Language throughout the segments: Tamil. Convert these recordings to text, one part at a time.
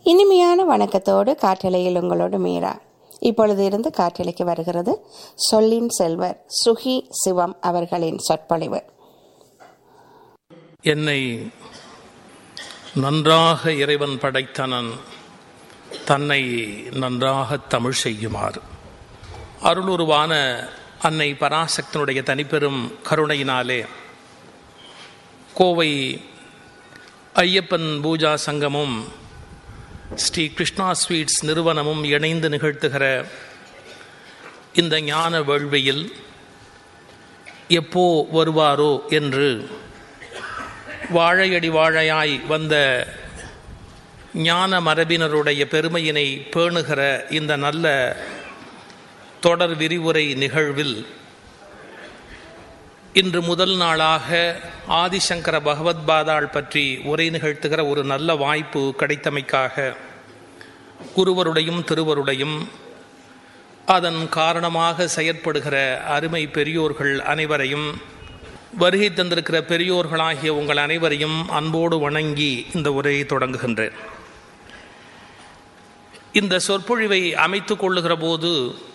இனிமையான வணக்கத்தோடு காற்றலையில் உங்களோடு மீரா இப்பொழுது இருந்து காற்றலைக்கு வருகிறது சொல்லின் செல்வர் சுகி சிவம் அவர்களின் சொற்பொழிவு என்னை நன்றாக இறைவன் படைத்தனன் தன்னை நன்றாக தமிழ் செய்யுமாறு அருளுருவான அன்னை பராசக்தனுடைய தனிப்பெரும் கருணையினாலே கோவை ஐயப்பன் பூஜா சங்கமும் ஸ்ரீ கிருஷ்ணா ஸ்வீட்ஸ் நிறுவனமும் இணைந்து நிகழ்த்துகிற இந்த ஞான வேள்வியில் எப்போ வருவாரோ என்று வாழையடி வாழையாய் வந்த ஞான மரபினருடைய பெருமையினை பேணுகிற இந்த நல்ல தொடர் விரிவுரை நிகழ்வில் இன்று முதல் நாளாக ஆதிசங்கர பகவத்பாதாள் பற்றி உரை நிகழ்த்துகிற ஒரு நல்ல வாய்ப்பு கிடைத்தமைக்காக குருவருடையும் திருவருடையும் அதன் காரணமாக செயற்படுகிற அருமை பெரியோர்கள் அனைவரையும் வருகை தந்திருக்கிற பெரியோர்களாகிய உங்கள் அனைவரையும் அன்போடு வணங்கி இந்த உரையை தொடங்குகின்றேன் இந்த சொற்பொழிவை அமைத்து கொள்ளுகிற போது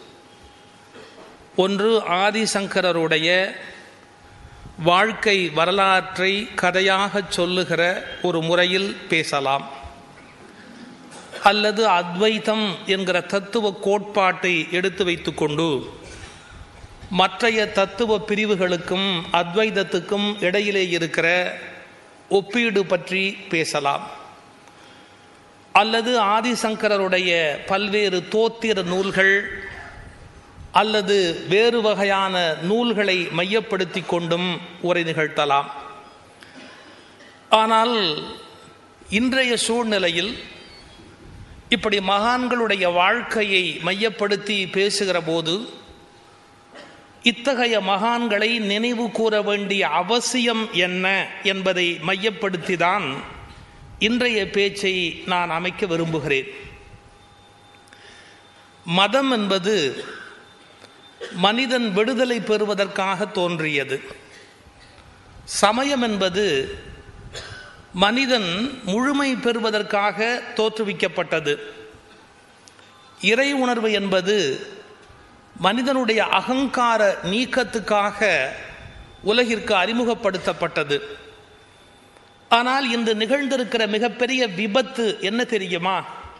ஒன்று ஆதிசங்கரருடைய வாழ்க்கை வரலாற்றை கதையாக சொல்லுகிற ஒரு முறையில் பேசலாம் அல்லது அத்வைத்தம் என்கிற தத்துவ கோட்பாட்டை எடுத்து வைத்துக்கொண்டு மற்றைய தத்துவ பிரிவுகளுக்கும் அத்வைதத்துக்கும் இடையிலே இருக்கிற ஒப்பீடு பற்றி பேசலாம் அல்லது ஆதிசங்கரருடைய பல்வேறு தோத்திர நூல்கள் அல்லது வேறு வகையான நூல்களை மையப்படுத்தி கொண்டும் உரை நிகழ்த்தலாம் ஆனால் இன்றைய சூழ்நிலையில் இப்படி மகான்களுடைய வாழ்க்கையை மையப்படுத்தி பேசுகிற போது இத்தகைய மகான்களை நினைவு கூற வேண்டிய அவசியம் என்ன என்பதை மையப்படுத்தி தான் இன்றைய பேச்சை நான் அமைக்க விரும்புகிறேன் மதம் என்பது மனிதன் விடுதலை பெறுவதற்காக தோன்றியது சமயம் என்பது மனிதன் முழுமை பெறுவதற்காக தோற்றுவிக்கப்பட்டது இறை உணர்வு என்பது மனிதனுடைய அகங்கார நீக்கத்துக்காக உலகிற்கு அறிமுகப்படுத்தப்பட்டது ஆனால் இன்று நிகழ்ந்திருக்கிற மிகப்பெரிய விபத்து என்ன தெரியுமா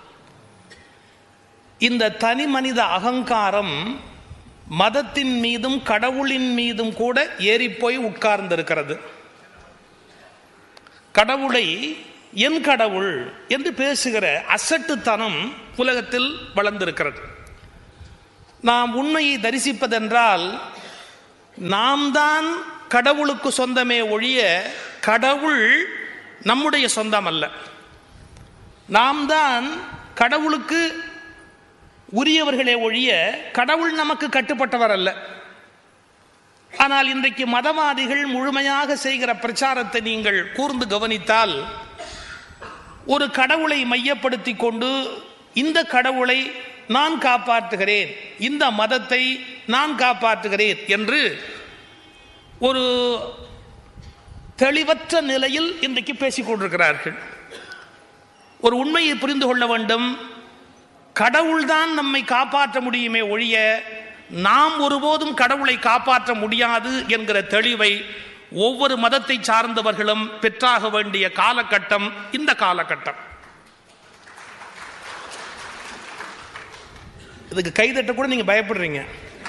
இந்த தனி மனித அகங்காரம் மதத்தின் மீதும் கடவுளின் மீதும் கூட ஏறிப்போய் உட்கார்ந்திருக்கிறது கடவுளை என் கடவுள் என்று பேசுகிற அசட்டுத்தனம் உலகத்தில் வளர்ந்திருக்கிறது நாம் உண்மையை தரிசிப்பதென்றால் நாம் தான் கடவுளுக்கு சொந்தமே ஒழிய கடவுள் நம்முடைய சொந்தம் அல்ல நாம் தான் கடவுளுக்கு உரியவர்களே ஒழிய கடவுள் நமக்கு கட்டுப்பட்டவர் அல்ல ஆனால் இன்றைக்கு மதவாதிகள் முழுமையாக செய்கிற பிரச்சாரத்தை நீங்கள் கூர்ந்து கவனித்தால் ஒரு கடவுளை மையப்படுத்தி கொண்டு இந்த கடவுளை நான் காப்பாற்றுகிறேன் இந்த மதத்தை நான் காப்பாற்றுகிறேன் என்று ஒரு தெளிவற்ற நிலையில் இன்றைக்கு பேசிக் கொண்டிருக்கிறார்கள் ஒரு உண்மையை புரிந்து கொள்ள வேண்டும் கடவுள்தான் நம்மை காப்பாற்ற முடியுமே ஒழிய நாம் ஒருபோதும் கடவுளை காப்பாற்ற முடியாது என்கிற தெளிவை ஒவ்வொரு மதத்தை சார்ந்தவர்களும் பெற்றாக வேண்டிய காலகட்டம் இந்த காலகட்டம் இதுக்கு கைதட்ட கூட நீங்க பயப்படுறீங்க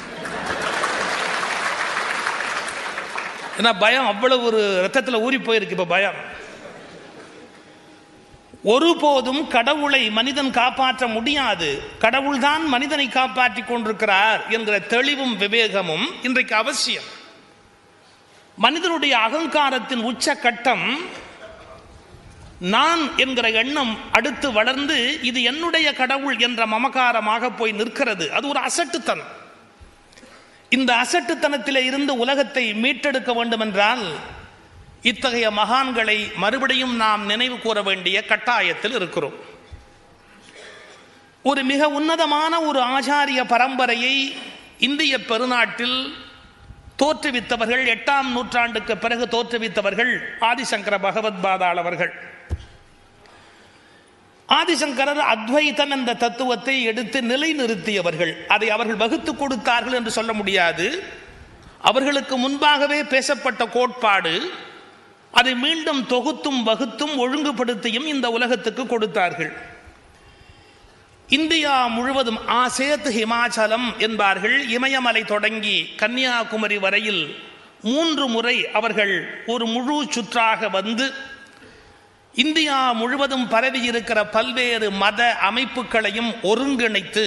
ஏன்னா பயம் அவ்வளவு ஒரு ரத்தத்தில் ஊறி போயிருக்கு இப்ப பயம் ஒருபோதும் கடவுளை மனிதன் காப்பாற்ற முடியாது கடவுள்தான் மனிதனை காப்பாற்றி கொண்டிருக்கிறார் என்கிற தெளிவும் விவேகமும் இன்றைக்கு அவசியம் மனிதனுடைய அகங்காரத்தின் உச்ச கட்டம் நான் என்கிற எண்ணம் அடுத்து வளர்ந்து இது என்னுடைய கடவுள் என்ற மமகாரமாக போய் நிற்கிறது அது ஒரு அசட்டுத்தனம் இந்த அசட்டுத்தனத்திலே இருந்து உலகத்தை மீட்டெடுக்க வேண்டும் என்றால் இத்தகைய மகான்களை மறுபடியும் நாம் நினைவு கூற வேண்டிய கட்டாயத்தில் இருக்கிறோம் ஒரு மிக உன்னதமான ஒரு ஆச்சாரிய பரம்பரையை இந்திய பெருநாட்டில் தோற்றுவித்தவர்கள் எட்டாம் நூற்றாண்டுக்கு பிறகு தோற்றுவித்தவர்கள் ஆதிசங்கர பகவத் பாதாள் அவர்கள் ஆதிசங்கரர் அத்வைதம் என்ற தத்துவத்தை எடுத்து நிலைநிறுத்தியவர்கள் அதை அவர்கள் வகுத்து கொடுத்தார்கள் என்று சொல்ல முடியாது அவர்களுக்கு முன்பாகவே பேசப்பட்ட கோட்பாடு அதை மீண்டும் தொகுத்தும் வகுத்தும் ஒழுங்குபடுத்தியும் இந்த உலகத்துக்கு கொடுத்தார்கள் இந்தியா முழுவதும் ஆசேத் ஹிமாச்சலம் என்பார்கள் இமயமலை தொடங்கி கன்னியாகுமரி வரையில் மூன்று முறை அவர்கள் ஒரு முழு சுற்றாக வந்து இந்தியா முழுவதும் பரவி இருக்கிற பல்வேறு மத அமைப்புகளையும் ஒருங்கிணைத்து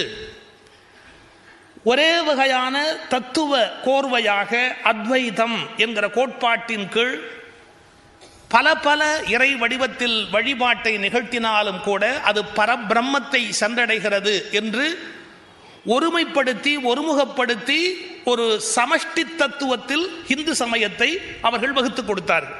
ஒரே வகையான தத்துவ கோர்வையாக அத்வைதம் என்கிற கோட்பாட்டின் கீழ் பல பல இறை வடிவத்தில் வழிபாட்டை நிகழ்த்தினாலும் கூட அது பரபிரம்மத்தை சென்றடைகிறது என்று ஒருமைப்படுத்தி ஒருமுகப்படுத்தி ஒரு சமஷ்டி தத்துவத்தில் இந்து சமயத்தை அவர்கள் வகுத்து கொடுத்தார்கள்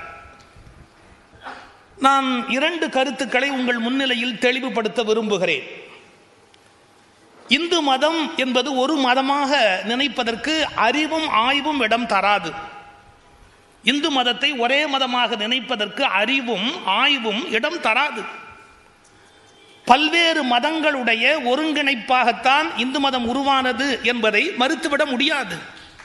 நான் இரண்டு கருத்துக்களை உங்கள் முன்னிலையில் தெளிவுபடுத்த விரும்புகிறேன் இந்து மதம் என்பது ஒரு மதமாக நினைப்பதற்கு அறிவும் ஆய்வும் இடம் தராது இந்து மதத்தை ஒரே மதமாக நினைப்பதற்கு அறிவும் ஆய்வும் இடம் தராது பல்வேறு மதங்களுடைய ஒருங்கிணைப்பாகத்தான் இந்து மதம் உருவானது என்பதை மறுத்துவிட முடியாது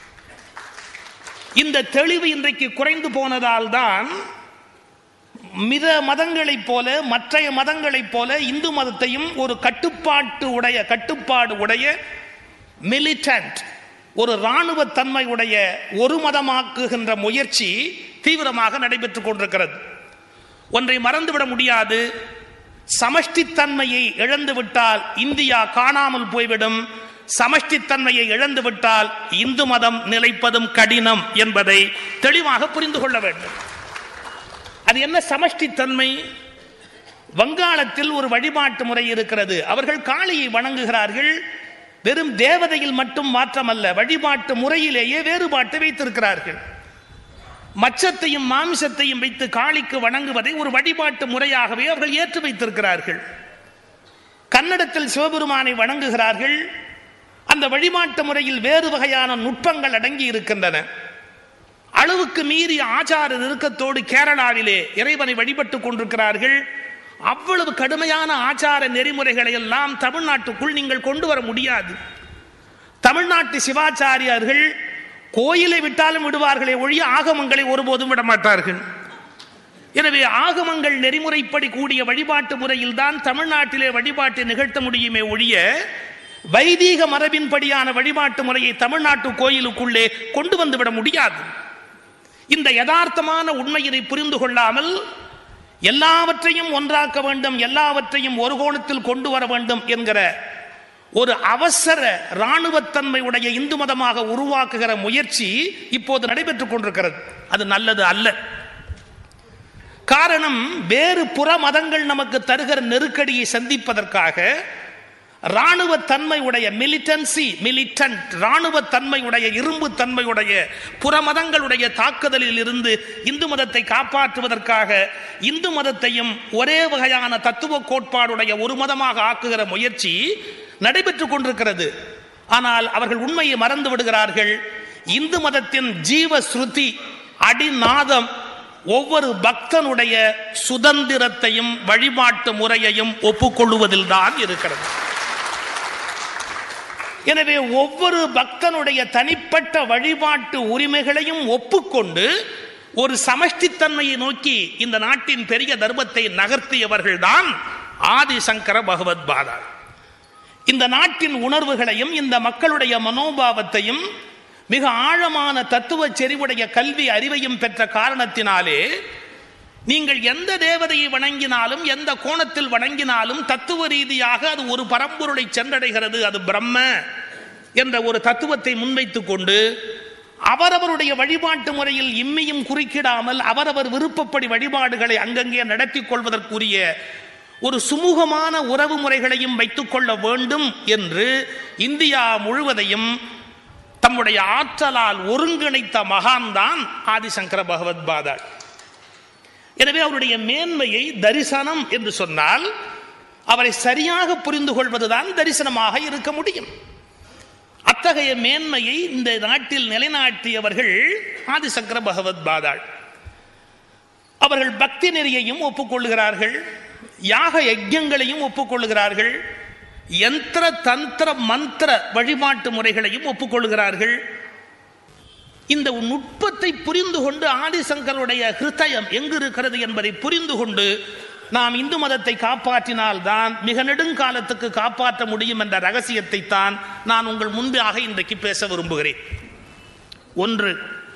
இந்த தெளிவு இன்றைக்கு குறைந்து போனதால் தான் மித மதங்களைப் போல மற்றைய மதங்களைப் போல இந்து மதத்தையும் ஒரு கட்டுப்பாட்டு உடைய கட்டுப்பாடு உடைய மிலிட்டன்ட் ஒரு இராணுவ தன்மை உடைய ஒரு மதமாக்குகின்ற முயற்சி தீவிரமாக நடைபெற்றுக் கொண்டிருக்கிறது ஒன்றை மறந்துவிட முடியாது சமஷ்டித்தன்மையை இழந்துவிட்டால் இந்தியா காணாமல் போய்விடும் சமஷ்டித்தன்மையை இழந்துவிட்டால் இந்து மதம் நிலைப்பதும் கடினம் என்பதை தெளிவாக புரிந்து கொள்ள வேண்டும் அது என்ன சமஷ்டித்தன்மை வங்காளத்தில் ஒரு வழிபாட்டு முறை இருக்கிறது அவர்கள் காளியை வணங்குகிறார்கள் வெறும் தேவதையில் மட்டும் மாற்றமல்ல வழிபாட்டு முறையிலேயே வேறுபாட்டை வைத்திருக்கிறார்கள் மச்சத்தையும் மாமிசத்தையும் வைத்து காளிக்கு வணங்குவதை ஒரு வழிபாட்டு முறையாகவே அவர்கள் ஏற்று வைத்திருக்கிறார்கள் கன்னடத்தில் சிவபெருமானை வணங்குகிறார்கள் அந்த வழிபாட்டு முறையில் வேறு வகையான நுட்பங்கள் அடங்கி இருக்கின்றன அளவுக்கு மீறி ஆச்சார நெருக்கத்தோடு கேரளாவிலே இறைவனை வழிபட்டுக் கொண்டிருக்கிறார்கள் அவ்வளவு கடுமையான ஆச்சார நெறிமுறைகளை எல்லாம் தமிழ்நாட்டுக்குள் நீங்கள் கொண்டு வர முடியாது தமிழ்நாட்டு சிவாச்சாரியார்கள் கோயிலை விட்டாலும் விடுவார்களே ஒழிய ஆகமங்களை ஒருபோதும் விட மாட்டார்கள் எனவே ஆகமங்கள் நெறிமுறைப்படி கூடிய வழிபாட்டு முறையில் தான் தமிழ்நாட்டிலே வழிபாட்டை நிகழ்த்த முடியுமே ஒழிய வைதீக மரபின்படியான வழிபாட்டு முறையை தமிழ்நாட்டு கோயிலுக்குள்ளே கொண்டு வந்துவிட முடியாது இந்த யதார்த்தமான உண்மையினை புரிந்து கொள்ளாமல் எல்லாவற்றையும் ஒன்றாக்க வேண்டும் எல்லாவற்றையும் ஒரு கோணத்தில் கொண்டு வர வேண்டும் என்கிற ஒரு அவசர இராணுவத்தன்மை உடைய இந்து மதமாக உருவாக்குகிற முயற்சி இப்போது நடைபெற்றுக் கொண்டிருக்கிறது அது நல்லது அல்ல காரணம் வேறு புற மதங்கள் நமக்கு தருகிற நெருக்கடியை சந்திப்பதற்காக இராணுவ தன்மை உடைய மிலிட்டன்சி மிலிட்டன்ட் இராணுவ தன்மை உடைய இரும்பு தன்மை உடைய புறமதங்களுடைய தாக்குதலில் இருந்து இந்து மதத்தை காப்பாற்றுவதற்காக இந்து மதத்தையும் ஒரே வகையான தத்துவ கோட்பாடுடைய ஒரு மதமாக ஆக்குகிற முயற்சி நடைபெற்றுக் கொண்டிருக்கிறது ஆனால் அவர்கள் உண்மையை மறந்து விடுகிறார்கள் இந்து மதத்தின் ஜீவ ஸ்ருதி அடிநாதம் ஒவ்வொரு பக்தனுடைய சுதந்திரத்தையும் வழிபாட்டு முறையையும் ஒப்புக்கொள்ளுவதில் தான் இருக்கிறது எனவே ஒவ்வொரு பக்தனுடைய தனிப்பட்ட வழிபாட்டு உரிமைகளையும் ஒப்புக்கொண்டு ஒரு சமஷ்டித்தன்மையை நோக்கி இந்த நாட்டின் பெரிய தர்மத்தை நகர்த்தியவர்கள்தான் ஆதிசங்கர பகவத் பாதா இந்த நாட்டின் உணர்வுகளையும் இந்த மக்களுடைய மனோபாவத்தையும் மிக ஆழமான தத்துவ செறிவுடைய கல்வி அறிவையும் பெற்ற காரணத்தினாலே நீங்கள் எந்த தேவதையை வணங்கினாலும் எந்த கோணத்தில் வணங்கினாலும் தத்துவ ரீதியாக அது ஒரு பரம்பொருளை சென்றடைகிறது அது பிரம்ம என்ற ஒரு தத்துவத்தை முன்வைத்துக் கொண்டு அவரவருடைய வழிபாட்டு முறையில் இம்மியும் குறுக்கிடாமல் அவரவர் விருப்பப்படி வழிபாடுகளை அங்கங்கே நடத்தி கொள்வதற்குரிய ஒரு சுமூகமான உறவு முறைகளையும் வைத்துக் கொள்ள வேண்டும் என்று இந்தியா முழுவதையும் தம்முடைய ஆற்றலால் ஒருங்கிணைத்த மகான்தான் ஆதிசங்கர பகவத் பாதாள் எனவே அவருடைய மேன்மையை தரிசனம் என்று சொன்னால் அவரை சரியாக புரிந்து கொள்வதுதான் தரிசனமாக இருக்க முடியும் அத்தகைய மேன்மையை இந்த நாட்டில் நிலைநாட்டியவர்கள் ஆதிசங்கர பகவத் பாதாள் அவர்கள் பக்தி நெறியையும் ஒப்புக்கொள்கிறார்கள் யாக யஜ்யங்களையும் ஒப்புக்கொள்கிறார்கள் யந்திர தந்திர மந்திர வழிபாட்டு முறைகளையும் ஒப்புக்கொள்கிறார்கள் இந்த நுட்பத்தை புரிந்து கொண்டு ஆதிசங்கருடைய ஹிருதயம் எங்கு இருக்கிறது என்பதை புரிந்து கொண்டு நாம் இந்து மதத்தை காப்பாற்றினால்தான் மிக நெடுங்காலத்துக்கு காப்பாற்ற முடியும் என்ற ரகசியத்தை தான் நான் உங்கள் முன்பாக இன்றைக்கு பேச விரும்புகிறேன் ஒன்று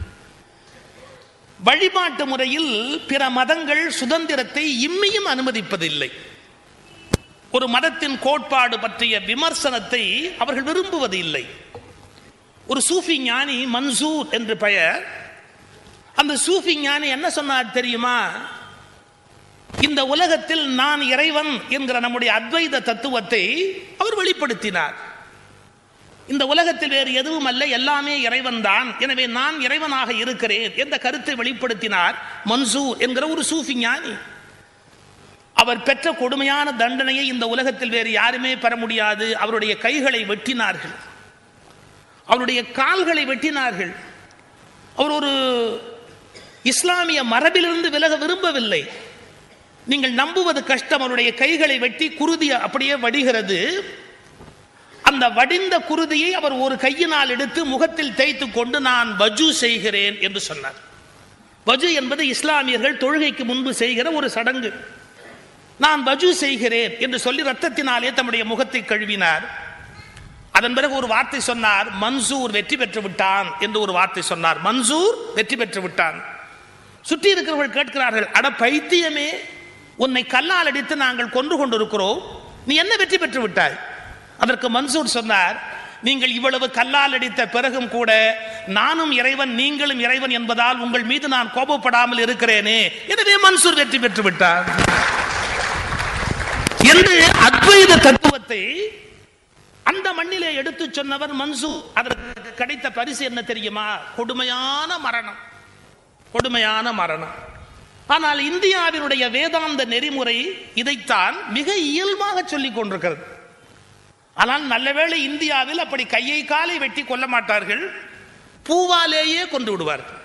வழிபாட்டு முறையில் பிற மதங்கள் சுதந்திரத்தை இம்மியும் அனுமதிப்பதில்லை ஒரு மதத்தின் கோட்பாடு பற்றிய விமர்சனத்தை அவர்கள் விரும்புவது இல்லை ஒரு சூஃபி ஞானி மன்சூர் என்று பெயர் அந்த சூஃபி ஞானி என்ன சொன்னார் தெரியுமா இந்த உலகத்தில் நான் இறைவன் என்கிற நம்முடைய அத்வைத தத்துவத்தை அவர் வெளிப்படுத்தினார் இந்த உலகத்தில் வேறு எதுவும் அல்ல எல்லாமே இறைவன் தான் எனவே நான் இறைவனாக இருக்கிறேன் என்ற கருத்தை வெளிப்படுத்தினார் மன்சூர் என்கிற ஒரு சூஃபி ஞானி அவர் பெற்ற கொடுமையான தண்டனையை இந்த உலகத்தில் வேறு யாருமே பெற முடியாது அவருடைய கைகளை வெட்டினார்கள் அவருடைய கால்களை வெட்டினார்கள் அவர் ஒரு இஸ்லாமிய மரபிலிருந்து விலக விரும்பவில்லை நீங்கள் நம்புவது கஷ்டம் அவருடைய கைகளை வெட்டி குருதி அப்படியே வடிகிறது அந்த வடிந்த குருதியை அவர் ஒரு கையினால் எடுத்து முகத்தில் தேய்த்து கொண்டு நான் வஜு செய்கிறேன் என்று சொன்னார் வஜு என்பது இஸ்லாமியர்கள் தொழுகைக்கு முன்பு செய்கிற ஒரு சடங்கு நான் வஜு செய்கிறேன் என்று சொல்லி ரத்தத்தினாலே தம்முடைய முகத்தை கழுவினார் அதன் பிறகு ஒரு வார்த்தை சொன்னார் மன்சூர் வெற்றி பெற்று விட்டான் என்று ஒரு வார்த்தை சொன்னார் மன்சூர் வெற்றி பெற்று விட்டான் சுற்றி இருக்கிறவர்கள் கேட்கிறார்கள் அட பைத்தியமே உன்னை கல்லால் அடித்து நாங்கள் கொன்று கொண்டிருக்கிறோம் நீ என்ன வெற்றி பெற்று விட்டாய் அதற்கு மன்சூர் சொன்னார் நீங்கள் இவ்வளவு கல்லால் அடித்த பிறகும் கூட நானும் இறைவன் நீங்களும் இறைவன் என்பதால் உங்கள் மீது நான் கோபப்படாமல் இருக்கிறேனே எனவே மன்சூர் வெற்றி பெற்று விட்டார் என்று அத்வைத தத்துவத்தை அந்த மண்ணிலே எடுத்து சொன்னவர் மன்சூர் அதற்கு கிடைத்த பரிசு என்ன தெரியுமா கொடுமையான மரணம் கொடுமையான மரணம் ஆனால் இந்தியாவினுடைய வேதாந்த நெறிமுறை இதைத்தான் மிக இயல்பாக சொல்லிக் கொண்டிருக்கிறது ஆனால் நல்லவேளை இந்தியாவில் அப்படி கையை காலை வெட்டி கொல்ல மாட்டார்கள் பூவாலேயே கொண்டு விடுவார்கள்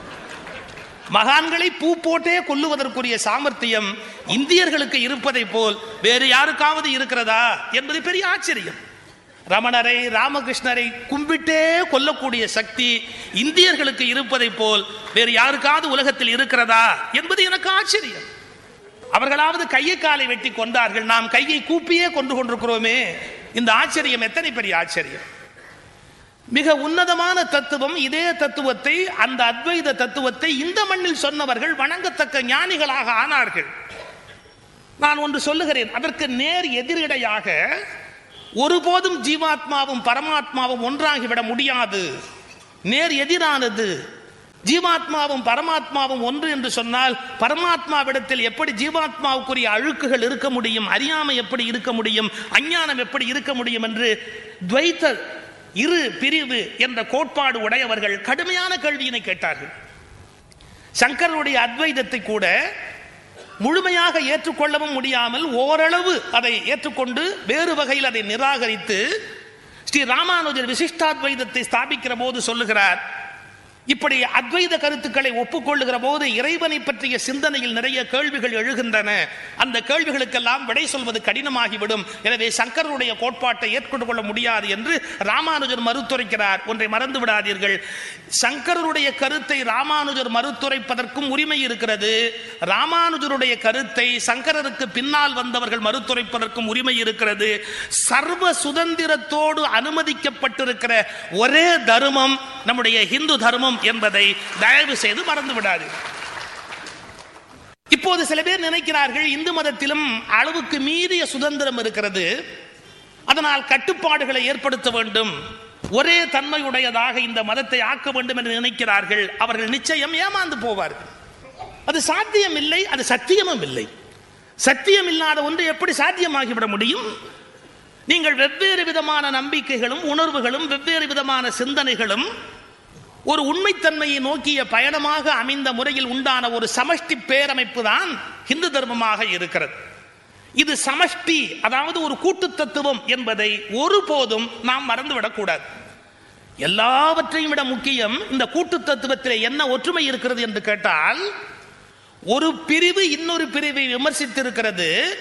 மகான்களை பூ போட்டே கொல்லுவதற்குரிய சாமர்த்தியம் இந்தியர்களுக்கு இருப்பதை போல் வேறு யாருக்காவது இருக்கிறதா என்பது பெரிய ஆச்சரியம் ரமணரை ராமகிருஷ்ணரை கும்பிட்டே கொல்லக்கூடிய சக்தி இந்தியர்களுக்கு இருப்பதை போல் வேறு யாருக்காவது உலகத்தில் இருக்கிறதா என்பது எனக்கு ஆச்சரியம் அவர்களாவது கையை காலை வெட்டி கொண்டார்கள் நாம் கையை கூப்பியே கொண்டு கொண்டிருக்கிறோமே இந்த ஆச்சரியம் எத்தனை பெரிய ஆச்சரியம் மிக உன்னதமான தத்துவம் இதே தத்துவத்தை அந்த அத்வைத தத்துவத்தை இந்த மண்ணில் சொன்னவர்கள் வணங்கத்தக்க ஞானிகளாக ஆனார்கள் நான் ஒன்று சொல்லுகிறேன் அதற்கு நேர் எதிரிடையாக ஒருபோதும் ஜீவாத்மாவும் பரமாத்மாவும் ஒன்றாகிவிட முடியாது நேர் எதிரானது ஜீவாத்மாவும் பரமாத்மாவும் ஒன்று என்று சொன்னால் பரமாத்மாவிடத்தில் எப்படி ஜீவாத்மாவுக்குரிய அழுக்குகள் இருக்க முடியும் அறியாமை எப்படி இருக்க முடியும் அஞ்ஞானம் எப்படி இருக்க முடியும் என்று துவைத்த இரு பிரிவு என்ற கோட்பாடு உடையவர்கள் கடுமையான கேள்வியினை கேட்டார்கள் சங்கருடைய அத்வைதத்தை கூட முழுமையாக ஏற்றுக்கொள்ளவும் முடியாமல் ஓரளவு அதை ஏற்றுக்கொண்டு வேறு வகையில் அதை நிராகரித்து ஸ்ரீ ராமானுஜர் விசிஷ்டாத்வைதத்தை ஸ்தாபிக்கிற போது சொல்லுகிறார் இப்படி அத்வைத கருத்துக்களை ஒப்புக்கொள்ளுகிற போது இறைவனை பற்றிய சிந்தனையில் நிறைய கேள்விகள் எழுகின்றன அந்த கேள்விகளுக்கெல்லாம் விடை சொல்வது கடினமாகிவிடும் எனவே சங்கரனுடைய கோட்பாட்டை ஏற்றுக்கொண்டு கொள்ள முடியாது என்று ராமானுஜர் மறுத்துரைக்கிறார் ஒன்றை மறந்து விடாதீர்கள் சங்கரருடைய கருத்தை ராமானுஜர் மறுத்துரைப்பதற்கும் உரிமை இருக்கிறது ராமானுஜருடைய கருத்தை சங்கரருக்கு பின்னால் வந்தவர்கள் மறுத்துரைப்பதற்கும் உரிமை இருக்கிறது சர்வ சுதந்திரத்தோடு அனுமதிக்கப்பட்டிருக்கிற ஒரே தர்மம் நம்முடைய ஹிந்து தர்மம் என்பதை தயவு செய்து மறந்து விடாது இப்போது சில பேர் நினைக்கிறார்கள் இந்து மதத்திலும் அளவுக்கு மீறிய சுதந்திரம் இருக்கிறது அதனால் கட்டுப்பாடுகளை ஏற்படுத்த வேண்டும் ஒரே தன்மையுடையதாக இந்த மதத்தை ஆக்க வேண்டும் என்று நினைக்கிறார்கள் அவர்கள் நிச்சயம் ஏமாந்து போவார்கள் அது சாத்தியம் இல்லை அது சத்தியமும் இல்லை சத்தியம் இல்லாத ஒன்று எப்படி சாத்தியமாகிவிட முடியும் நீங்கள் வெவ்வேறு விதமான நம்பிக்கைகளும் உணர்வுகளும் வெவ்வேறு விதமான சிந்தனைகளும் ஒரு உண்மைத்தன்மையை நோக்கிய பயணமாக அமைந்த முறையில் உண்டான ஒரு சமஷ்டி பேரமைப்பு தான் இந்து தர்மமாக இருக்கிறது இது சமஷ்டி அதாவது ஒரு கூட்டு தத்துவம் என்பதை ஒருபோதும் நாம் மறந்துவிடக்கூடாது எல்லாவற்றையும் விட முக்கியம் இந்த கூட்டு தத்துவத்தில் என்ன ஒற்றுமை இருக்கிறது என்று கேட்டால் ஒரு பிரிவு இன்னொரு பிரிவை விமர்சித்திருக்கிறது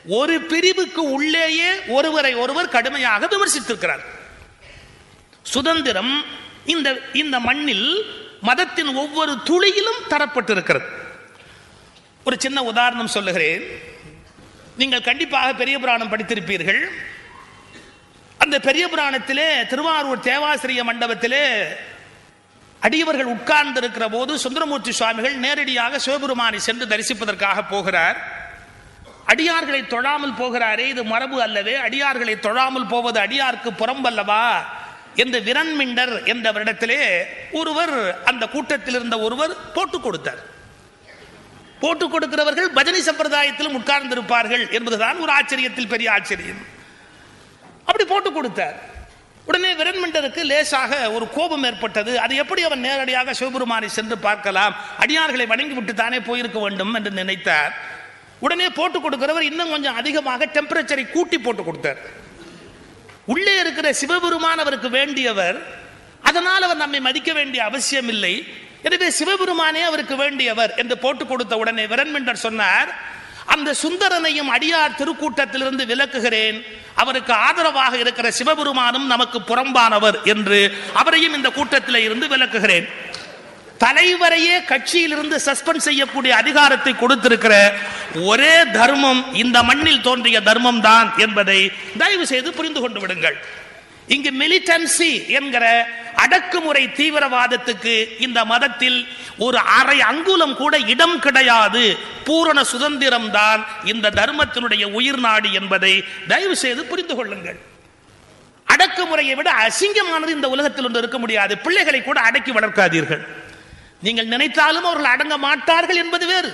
ஒரு பிரிவுக்கு உள்ளேயே ஒருவரை ஒருவர் கடுமையாக விமர்சித்திருக்கிறார் சுதந்திரம் இந்த இந்த மண்ணில் மதத்தின் ஒவ்வொரு துளியிலும் தரப்பட்டிருக்கிறது ஒரு சின்ன உதாரணம் சொல்லுகிறேன் நீங்கள் கண்டிப்பாக பெரிய புராணம் படித்திருப்பீர்கள் அந்த பெரிய புராணத்திலே திருவாரூர் தேவாசிரிய மண்டபத்திலே அடியவர்கள் உட்கார்ந்து இருக்கிற போது சுந்தரமூர்த்தி சுவாமிகள் நேரடியாக சிவபெருமானை சென்று தரிசிப்பதற்காக போகிறார் அடியார்களை தொழாமல் போகிறாரே இது மரபு அல்லவே அடியார்களை தொழாமல் போவது அடியாருக்கு புறம்பல்லவா என்று விரண்மிண்டர் என்ற வருடத்திலே ஒருவர் அந்த கூட்டத்தில் இருந்த ஒருவர் போட்டு கொடுத்தார் போட்டு கொடுக்கிறவர்கள் பஜனை சம்பிரதாயத்திலும் உட்கார்ந்திருப்பார்கள் என்பதுதான் ஒரு ஆச்சரியத்தில் பெரிய ஆச்சரியம் அப்படி போட்டு கொடுத்தார் உடனே விரண்மிண்டருக்கு லேசாக ஒரு கோபம் ஏற்பட்டது அது எப்படி அவன் நேரடியாக சிவபெருமானை சென்று பார்க்கலாம் அடியார்களை வணங்கி விட்டு தானே போயிருக்க வேண்டும் என்று நினைத்தார் உடனே போட்டு கொடுக்கிறவர் இன்னும் கொஞ்சம் அதிகமாக டெம்பரேச்சரை கூட்டி போட்டு கொடுத்தார் உள்ளே இருக்கிற சிவபெருமான் அவருக்கு வேண்டியவர் அதனால் அவர் நம்மை மதிக்க வேண்டிய அவசியம் இல்லை எனவே சிவபெருமானே அவருக்கு வேண்டியவர் என்று போட்டு கொடுத்த உடனே விரண்மிண்டர் சொன்னார் அந்த சுந்தரனையும் அடியார் திருக்கூட்டத்திலிருந்து விலக்குகிறேன் அவருக்கு ஆதரவாக இருக்கிற சிவபெருமானும் நமக்கு புறம்பானவர் என்று அவரையும் இந்த கூட்டத்தில் இருந்து விலக்குகிறேன் தலைவரையே கட்சியிலிருந்து சஸ்பெண்ட் செய்யக்கூடிய அதிகாரத்தை கொடுத்திருக்கிற ஒரே தர்மம் இந்த மண்ணில் தோன்றிய தர்மம் தான் என்பதை தயவு செய்து புரிந்து கொண்டு விடுங்கள் இங்கு மிலிட்டன்சி என்கிற அடக்குமுறை தீவிரவாதத்துக்கு இந்த மதத்தில் ஒரு அரை அங்குலம் கூட இடம் கிடையாது பூரண சுதந்திரம் தான் இந்த தர்மத்தினுடைய உயிர் நாடி என்பதை தயவு செய்து புரிந்து கொள்ளுங்கள் அடக்குமுறையை விட அசிங்கமானது இந்த உலகத்தில் ஒன்று இருக்க முடியாது பிள்ளைகளை கூட அடக்கி வளர்க்காதீர்கள் நீங்கள் நினைத்தாலும் அவர்கள் அடங்க மாட்டார்கள் என்பது வேறு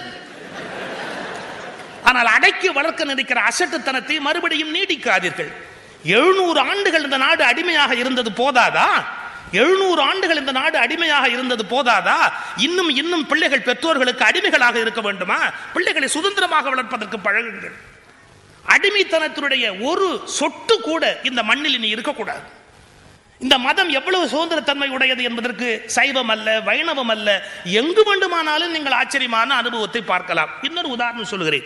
ஆனால் அடக்கி வளர்க்க நினைக்கிற அசட்டுத்தனத்தை மறுபடியும் நீடிக்காதீர்கள் எழுநூறு ஆண்டுகள் இந்த நாடு அடிமையாக இருந்தது போதாதா எழுநூறு ஆண்டுகள் இந்த நாடு அடிமையாக இருந்தது போதாதா இன்னும் இன்னும் பிள்ளைகள் பெற்றோர்களுக்கு அடிமைகளாக இருக்க வேண்டுமா பிள்ளைகளை சுதந்திரமாக வளர்ப்பதற்கு பழகுங்கள் அடிமைத்தனத்தினுடைய ஒரு சொட்டு கூட இந்த மண்ணில் இனி இருக்கக்கூடாது இந்த மதம் எவ்வளவு சுதந்திரத்தன்மை உடையது என்பதற்கு சைவம் அல்ல வைணவம் அல்ல எங்கு வேண்டுமானாலும் நீங்கள் ஆச்சரியமான அனுபவத்தை பார்க்கலாம் இன்னொரு உதாரணம் சொல்கிறேன்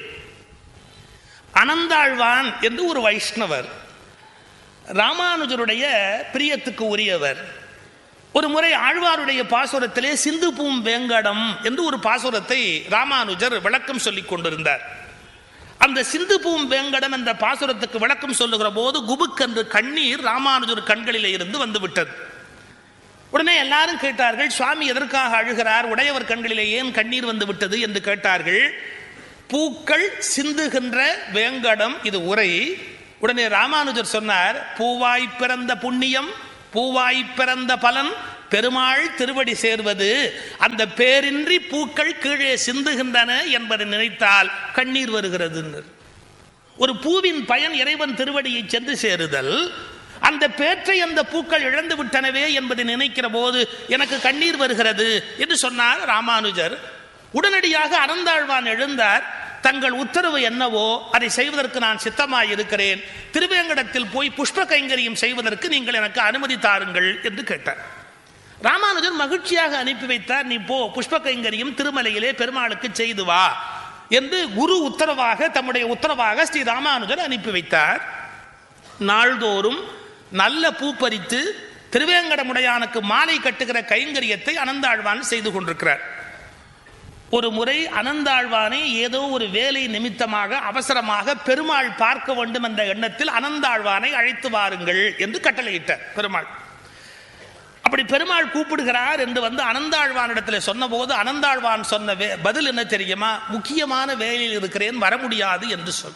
அனந்தாழ்வான் என்று ஒரு வைஷ்ணவர் ராமானுஜருடைய பிரியத்துக்கு உரியவர் ஒரு முறை ஆழ்வாருடைய பாசுரத்திலே சிந்து பூம் வேங்கடம் என்று ஒரு பாசுரத்தை ராமானுஜர் விளக்கம் சொல்லிக் கொண்டிருந்தார் அந்த சிந்து பூம் வேங்கடம் என்ற பாசுரத்துக்கு விளக்கம் சொல்லுகிற போது குபுக்கென்று கண்ணீர் ராமானுஜர் கண்களிலே இருந்து வந்து விட்டது உடனே எல்லாரும் கேட்டார்கள் சுவாமி எதற்காக அழுகிறார் உடையவர் கண்களிலே ஏன் கண்ணீர் வந்து விட்டது என்று கேட்டார்கள் பூக்கள் சிந்துகின்ற வேங்கடம் இது உரை உடனே ராமானுஜர் சொன்னார் பூவாய் பிறந்த புண்ணியம் பூவாய் பிறந்த பலன் பெருமாள் திருவடி சேர்வது அந்த பேரின்றி பூக்கள் கீழே சிந்துகின்றன என்பதை நினைத்தால் கண்ணீர் வருகிறது ஒரு பூவின் பயன் இறைவன் திருவடியை சென்று சேருதல் அந்த பேற்றை அந்த பூக்கள் இழந்து விட்டனவே என்பதை நினைக்கிற போது எனக்கு கண்ணீர் வருகிறது என்று சொன்னார் ராமானுஜர் உடனடியாக அறந்தாழ்வான் எழுந்தார் தங்கள் உத்தரவு என்னவோ அதை செய்வதற்கு நான் சித்தமாய் இருக்கிறேன் திருவேங்கடத்தில் போய் புஷ்ப கைங்கரியம் செய்வதற்கு நீங்கள் எனக்கு அனுமதி தாருங்கள் என்று கேட்டார் ராமானுஜர் மகிழ்ச்சியாக அனுப்பி வைத்தார் நீ போ புஷ்ப கைங்கரியம் திருமலையிலே பெருமாளுக்கு செய்து வா என்று குரு உத்தரவாக தம்முடைய உத்தரவாக ஸ்ரீ ராமானுஜர் அனுப்பி வைத்தார் நாள்தோறும் நல்ல பூ பறித்து திருவேங்கடமுடையானுக்கு மாலை கட்டுகிற கைங்கரியத்தை அனந்தாழ்வான் செய்து கொண்டிருக்கிறார் ஒரு முறை அனந்தாழ்வானை ஏதோ ஒரு வேலை நிமித்தமாக அவசரமாக பெருமாள் பார்க்க வேண்டும் என்ற எண்ணத்தில் அனந்தாழ்வானை அழைத்து வாருங்கள் என்று கட்டளையிட்டார் பெருமாள் அப்படி பெருமாள் கூப்பிடுகிறார் என்று வந்து அனந்தாழ்வானிடத்தில் சொன்னபோது அனந்தாழ்வான் சொன்ன வே- பதில் என்ன தெரியுமா முக்கியமான வேலையில் இருக்கிறேன் வர முடியாது என்று சொல்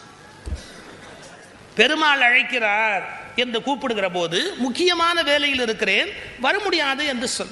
பெருமாள் அழைக்கிறார் என்று கூப்பிடுகிற போது முக்கியமான வேலையில் இருக்கிறேன் வர முடியாது என்று சொல்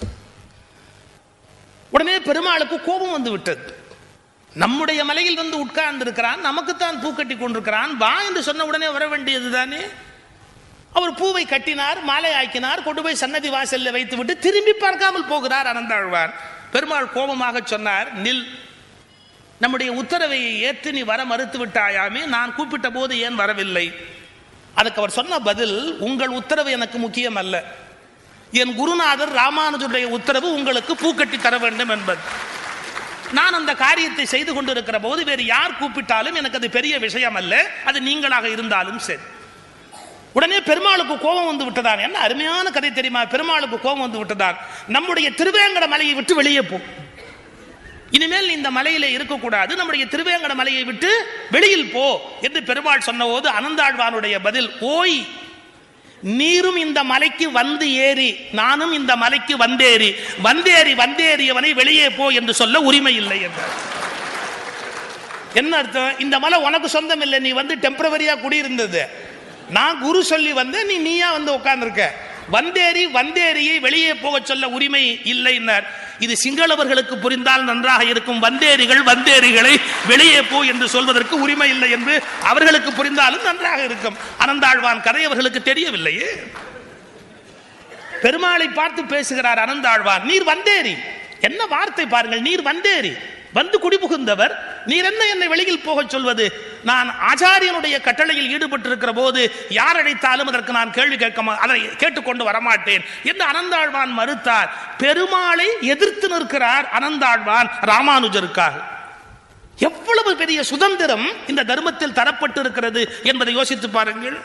உடனே பெருமாளுக்கு கோபம் வந்து விட்டது நம்முடைய மலையில் வந்து உட்கார்ந்து இருக்கிறான் நமக்குத்தான் பூ கட்டி கொண்டிருக்கிறான் வா என்று சொன்ன உடனே வர வேண்டியது தானே அவர் பூவை கட்டினார் மாலை ஆக்கினார் கொண்டு போய் சன்னதி வாசல்ல வைத்து விட்டு திரும்பி பார்க்காமல் போகிறார் அனந்தாழ்வார் பெருமாள் கோபமாக சொன்னார் நில் நம்முடைய உத்தரவை ஏற்று நீ வர மறுத்து விட்டாயாமே நான் கூப்பிட்ட போது ஏன் வரவில்லை அதுக்கு அவர் சொன்ன பதில் உங்கள் உத்தரவு எனக்கு முக்கியம் அல்ல என் குருநாதர் ராமானுஜருடைய உத்தரவு உங்களுக்கு பூக்கட்டி தர வேண்டும் என்பது நான் அந்த காரியத்தை செய்து கொண்டிருக்கிற போது வேறு யார் கூப்பிட்டாலும் எனக்கு அது பெரிய விஷயம் அல்ல அது நீங்களாக இருந்தாலும் சரி உடனே பெருமாளுக்கு கோபம் வந்து விட்டதான் என்ன அருமையான கதை தெரியுமா பெருமாளுக்கு கோபம் வந்து விட்டதான் நம்முடைய திருவேங்கட மலையை விட்டு வெளியே போ இனிமேல் நீ இந்த மலையிலே இருக்கக்கூடாது நம்முடைய திருவேங்கட மலையை விட்டு வெளியில் போ என்று பெருமாள் சொன்னபோது அனந்தாழ்வானுடைய பதில் ஓய் நீரும் இந்த மலைக்கு வந்து ஏறி நானும் இந்த மலைக்கு வந்தேறி வந்தேறி வந்தேறியவனை வெளியே போ என்று சொல்ல உரிமை இல்லை என்றார் என்ன அர்த்தம் இந்த மலை உனக்கு சொந்தம் இல்லை நீ வந்து டெம்பரவரியா குடியிருந்தது நான் குரு சொல்லி வந்து நீ நீயா வந்து உட்கார்ந்துருக்க வந்தேறி வந்தேரியை வெளியே போக சொல்ல உரிமை இல்லைன்னார் இது சிங்களவர்களுக்கு புரிந்தால் நன்றாக இருக்கும் வந்தேரிகள் வந்தேரிகளை வெளியே போ என்று சொல்வதற்கு உரிமை இல்லை என்று அவர்களுக்கு புரிந்தாலும் நன்றாக இருக்கும் அனந்தாழ்வான் கதை அவர்களுக்கு தெரியவில்லையே பெருமாளை பார்த்து பேசுகிறார் அனந்தாழ்வான் நீர் வந்தேரி என்ன வார்த்தை பாருங்கள் நீர் வந்தேரி வந்து குடிபுகுந்தவர் நீர் என்ன என்னை வெளியில் போகச் சொல்வது நான் ஆச்சாரியனுடைய கட்டளையில் ஈடுபட்டிருக்கிற போது யார் அழைத்தாலும் அதற்கு நான் கேள்வி கேட்க மா- அதை கேட்டுக்கொண்டு வரமாட்டேன் என்று அனந்தாழ்வான் மறுத்தார் பெருமாளை எதிர்த்து நிற்கிறார் அனந்தாழ்வான் ராமானுஜருக்காக எவ்வளவு பெரிய சுதந்திரம் இந்த தர்மத்தில் தரப்பட்டு இருக்கிறது என்பதை யோசித்து பாருங்கள்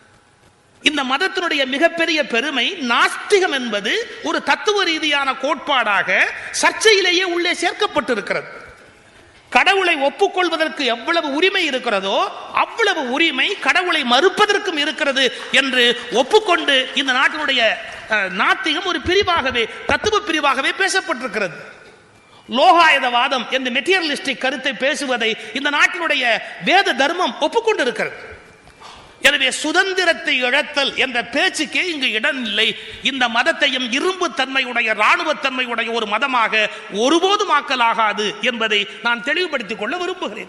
இந்த மதத்தினுடைய மிகப்பெரிய பெருமை நாஸ்திகம் என்பது ஒரு தத்துவ ரீதியான கோட்பாடாக சர்ச்சையிலேயே உள்ளே சேர்க்கப்பட்டிருக்கிறது கடவுளை ஒப்புக்கொள்வதற்கு எவ்வளவு உரிமை இருக்கிறதோ அவ்வளவு உரிமை கடவுளை மறுப்பதற்கும் இருக்கிறது என்று ஒப்புக்கொண்டு இந்த நாட்டினுடைய அஹ், நாத்திகம் ஒரு பிரிவாகவே தத்துவ பிரிவாகவே பேசப்பட்டிருக்கிறது லோகாயதவாதம் என்ற மெட்டீரியலிஸ்டிக் கருத்தை பேசுவதை இந்த நாட்டினுடைய வேத தர்மம் ஒப்புக்கொண்டிருக்கிறது எனவே சுதந்திரத்தை இழத்தல் என்ற பேச்சுக்கே இங்கு இடம் இல்லை இந்த மதத்தையும் இரும்பு தன்மையுடைய இராணுவ தன்மையுடைய ஒரு மதமாக ஒருபோதும் ஆக்கலாகாது என்பதை நான் தெளிவுபடுத்திக் கொள்ள விரும்புகிறேன்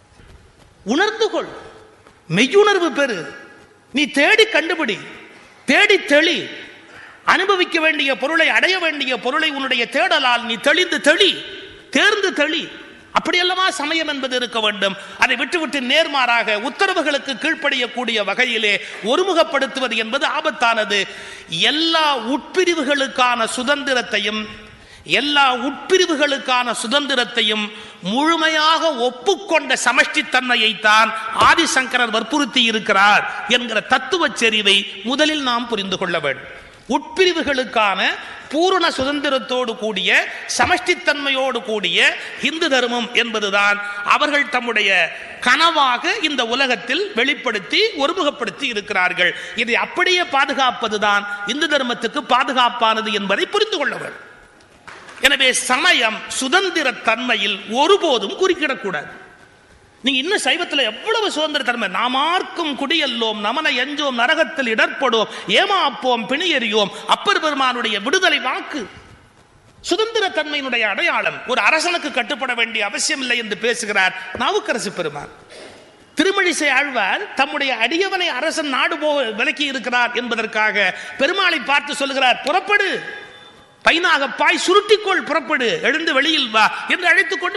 உணர்ந்து கொள் மெய்யுணர்வு பெறு நீ தேடி கண்டுபிடி தேடி தெளி அனுபவிக்க வேண்டிய பொருளை அடைய வேண்டிய பொருளை உன்னுடைய தேடலால் நீ தெளிந்து தெளி தேர்ந்து தெளி அப்படியல்லவா சமயம் என்பது இருக்க வேண்டும் அதை விட்டுவிட்டு நேர்மாறாக உத்தரவுகளுக்கு கீழ்ப்படியக்கூடிய வகையிலே ஒருமுகப்படுத்துவது என்பது ஆபத்தானது எல்லா உட்பிரிவுகளுக்கான சுதந்திரத்தையும் எல்லா உட்பிரிவுகளுக்கான சுதந்திரத்தையும் முழுமையாக ஒப்புக்கொண்ட சமஷ்டித்தன்மையைத்தான் ஆதிசங்கரர் வற்புறுத்தி இருக்கிறார் என்கிற தத்துவ செறிவை முதலில் நாம் புரிந்து கொள்ள வேண்டும் உட்பிரிவுகளுக்கான பூரண சுதந்திரத்தோடு கூடிய சமஷ்டித்தன்மையோடு கூடிய இந்து தர்மம் என்பதுதான் அவர்கள் தம்முடைய கனவாக இந்த உலகத்தில் வெளிப்படுத்தி ஒருமுகப்படுத்தி இருக்கிறார்கள் இதை அப்படியே பாதுகாப்பதுதான் இந்து தர்மத்துக்கு பாதுகாப்பானது என்பதை புரிந்து கொள்ள வேண்டும் எனவே சமயம் சுதந்திர தன்மையில் ஒருபோதும் குறுக்கிடக்கூடாது நீங்க இன்னும் சைவத்துல எவ்வளவு சுதந்திர தன்மை நாமார்க்கும் குடியல்லோம் நமன எஞ்சோம் நரகத்தில் இடர்படுவோம் ஏமாப்போம் பிணியறியோம் அப்பர் பெருமானுடைய விடுதலை வாக்கு சுதந்திர தன்மையினுடைய அடையாளம் ஒரு அரசனுக்கு கட்டுப்பட வேண்டிய அவசியம் இல்லை என்று பேசுகிறார் நாவுக்கரசு பெருமான் திருமழிசை ஆழ்வார் தம்முடைய அடியவனை அரசன் நாடு போக விலக்கி இருக்கிறார் என்பதற்காக பெருமாளை பார்த்து சொல்லுகிறார் புறப்படு பைனாக பாய் சுருட்டிக்கொள் புறப்படு எழுந்து வெளியில் வா என்று அழைத்துக் கொண்டு